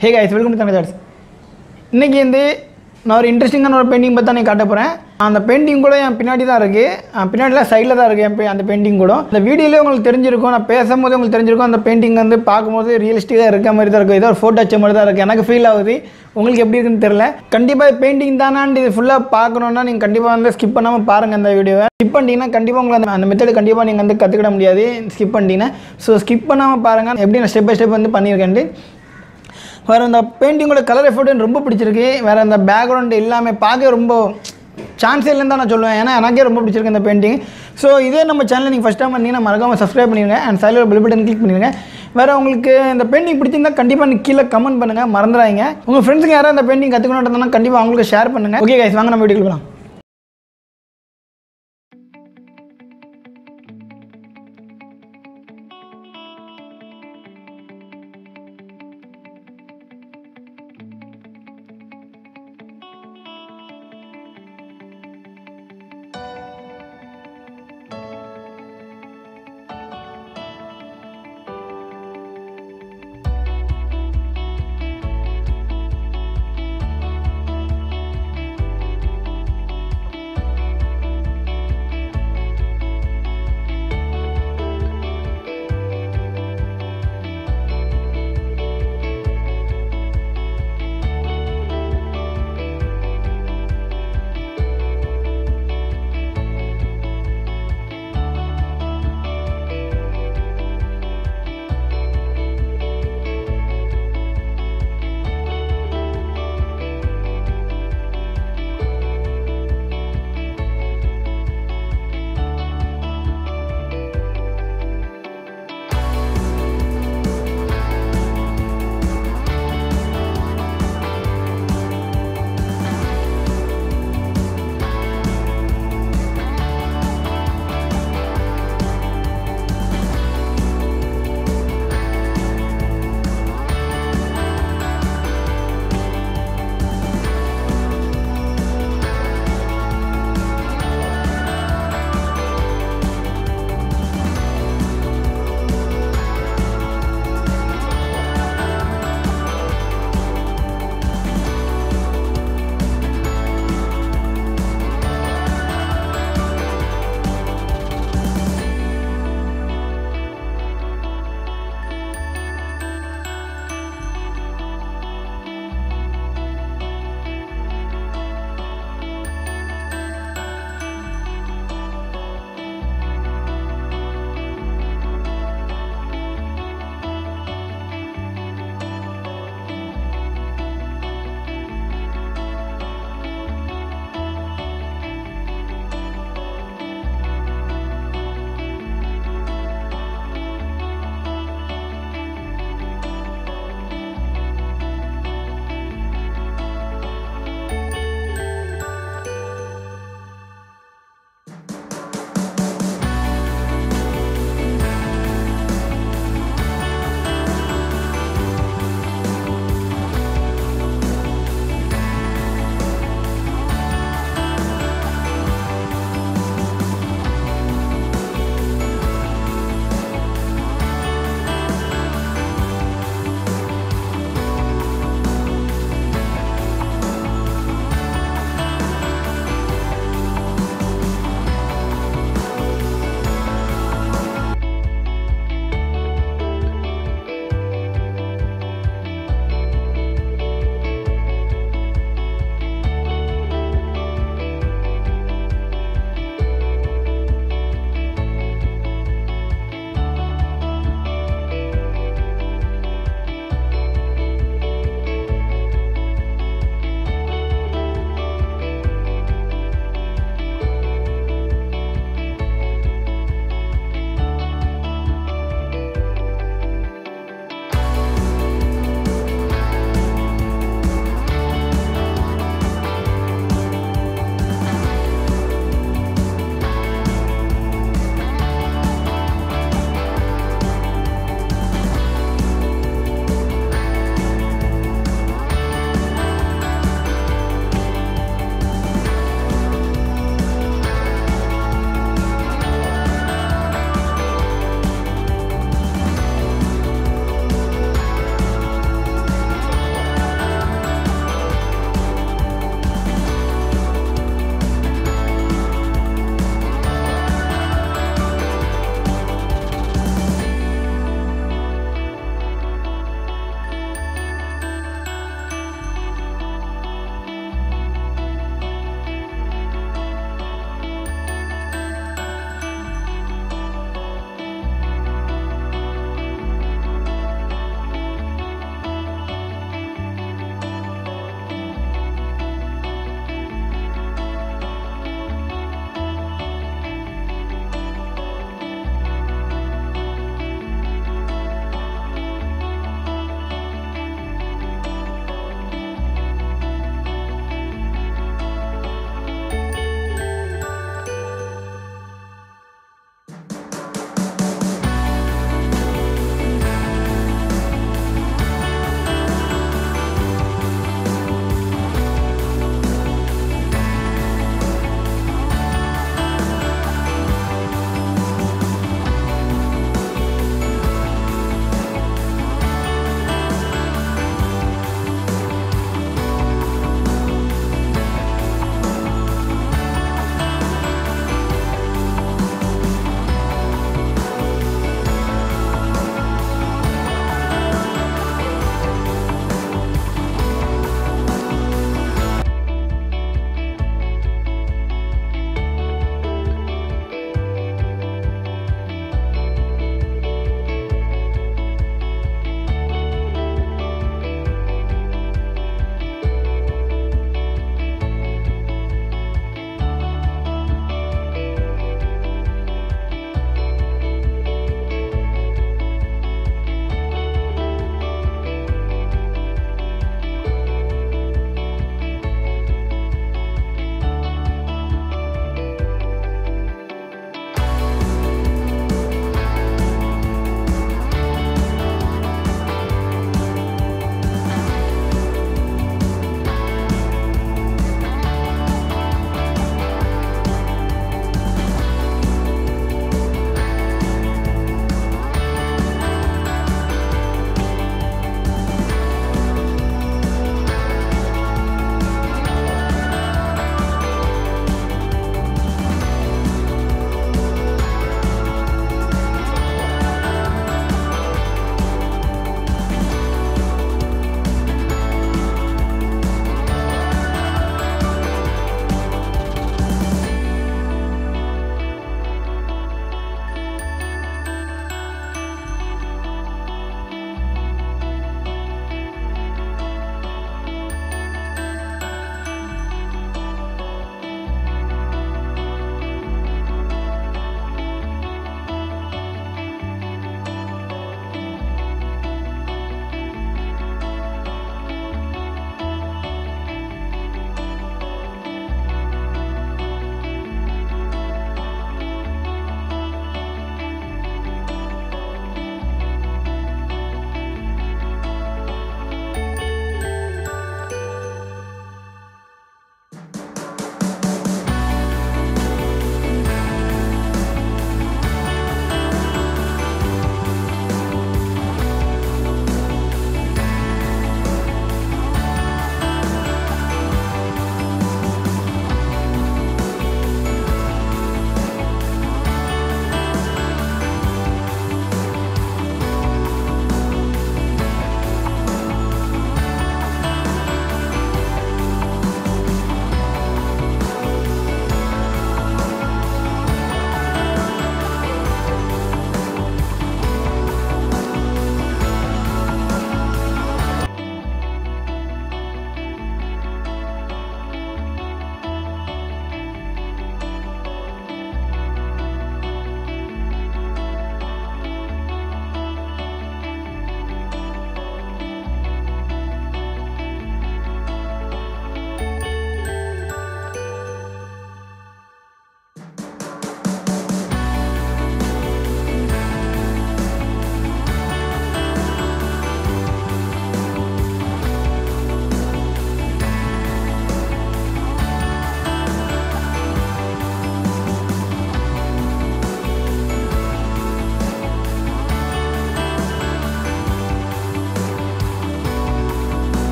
hey guys welcome to தங்க சார்ஸ் இன்றைக்கி வந்து நான் ஒரு இன்ட்ரெஸ்டிங்கான ஒரு பெயிண்டிங் பற்றி தான் நான் காட்ட போகிறேன் அந்த பெயிண்டிங் கூட என் பின்னாடி தான் இருக்குது பின்னாடிலாம் சைடில் தான் இருக்குது என் pe- அந்த பெயிண்டிங் கூட இந்த வீடியோலேயே உங்களுக்கு தெரிஞ்சிருக்கும் நான் பேசும்போது உங்களுக்கு தெரிஞ்சிருக்கும் அந்த பெயிண்டிங் வந்து பார்க்கும்போது ரியலிஸ்டிக்காக இருக்க மாதிரி தான் இருக்கும் ஏதோ ஒரு ஃபோட்டோ வச்ச மாதிரி தான் இருக்குது எனக்கு ஃபீல் ஆகுது உங்களுக்கு எப்படி இருக்குன்னு தெரியல கண்டிப்பாக பெயிண்டிங் தானான்னு இது ஃபுல்லாக பார்க்கணுன்னா நீங்கள் கண்டிப்பாக வந்து ஸ்கிப் பண்ணாமல் பாருங்கள் அந்த வீடியோவை ஸ்கிப் பண்ணிட்டீங்கன்னா கண்டிப்பாக உங்களுக்கு அந்த அந்த மெத்தட் கண்டிப்பாக நீங்கள் வந்து கற்றுக்கிட முடியாது ஸ்கிப் பண்ணிட்டீங்கன்னா ஸோ ஸ்கிப் பண்ணாமல் பாருங்கள் எப்படி நான் ஸ்டெப் பை ஸ்டெப் வந்து பண்ணியிருக்கேன்ட்டு வேறு அந்த பெயிண்டிங்கோட கலர் எஃபோர்ட் எனக்கு ரொம்ப பிடிச்சிருக்கு வேறு அந்த பேக்ரவுண்ட் எல்லாமே பார்க்க ரொம்ப சான்ஸே இல்லைன்னு தான் நான் சொல்லுவேன் ஏன்னா எனக்கே ரொம்ப பிடிச்சிருக்கு இந்த பெயிண்டிங் ஸோ இதே நம்ம சேனல் நீங்கள் ஃபஸ்ட் டைம் பண்ணீங்கன்னா மறக்காமல் சப்ஸ்கிரைப் பண்ணிடுங்க அண்ட் சைடில் பெல் பட்டன் கிளிக் பண்ணிடுங்க வேறு உங்களுக்கு இந்த பெயிண்டிங் பிடிச்சிருந்தா கண்டிப்பாக நீ கீழே கமெண்ட் பண்ணுங்கள் மறந்துடாதீங்க உங்கள் ஃப்ரெண்ட்ஸுக்கு யாராவது அந்த பெயிண்டிங் கற்றுக்கணுன்றதுனா கண்டிப்பாக அவங்களுக்கு ஷேர் பண்ணுங்கள் ஓகே கைஸ் வாங்க நம்ம வீடியோக்கு போகலாம்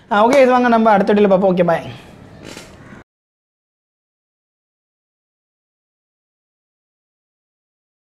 ஓகே இது வாங்க நம்ம அடுத்த வீடியோவில் பார்ப்போம் ஓகே பாய்